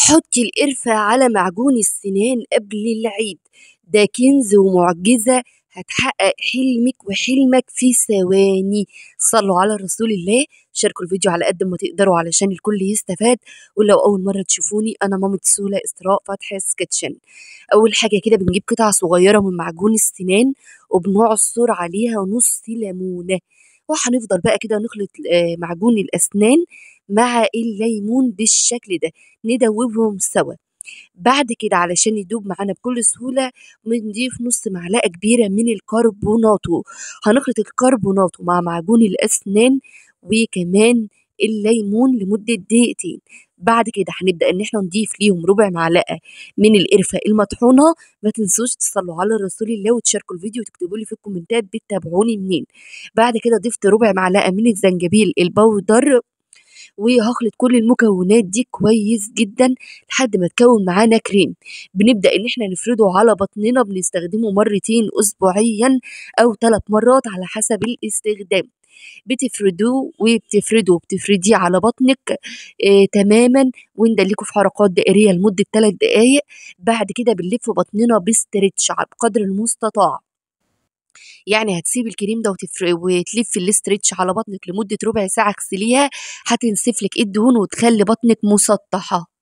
حطي القرفة على معجون السنان قبل العيد ده كنز ومعجزة هتحقق حلمك وحلمك في ثواني صلوا على رسول الله شاركوا الفيديو على قد ما تقدروا علشان الكل يستفاد ولو اول مره تشوفوني انا مامة سولا اسراء فتحي سكتشن اول حاجه كده بنجيب قطعه صغيره من معجون السنان وبنعصر عليها نص ليمونه وهنفضل بقى كده نخلط آه، معجون الاسنان مع الليمون بالشكل ده ندوبهم سوا بعد كده علشان يدوب معانا بكل سهولة بنضيف نص معلقة كبيرة من الكربوناتو هنخلط الكربوناتو مع معجون الأسنان وكمان الليمون لمدة دقيقتين بعد كده هنبدأ إن احنا نضيف ليهم ربع معلقة من القرفة المطحونة ما تنسوش تصلوا على رسول الله وتشاركوا الفيديو وتكتبوا لي في الكومنتات بتتابعوني منين بعد كده ضفت ربع معلقة من الزنجبيل البودر وهخلط كل المكونات دي كويس جدا لحد ما تكون معانا كريم بنبدأ ان احنا نفرده على بطننا بنستخدمه مرتين اسبوعيا او ثلاث مرات على حسب الاستخدام بتفردوه وبتفرده وبتفرديه على بطنك آه تماما وندلكوا في حركات دائريه لمده 3 دقائق بعد كده بنلف بطننا بستريتش بقدر المستطاع يعني هتسيبي الكريم ده وتفر... وتلفي الاسترتش على بطنك لمدة ربع ساعة اغسليها هتنسف لك الدهون وتخلي بطنك مسطحة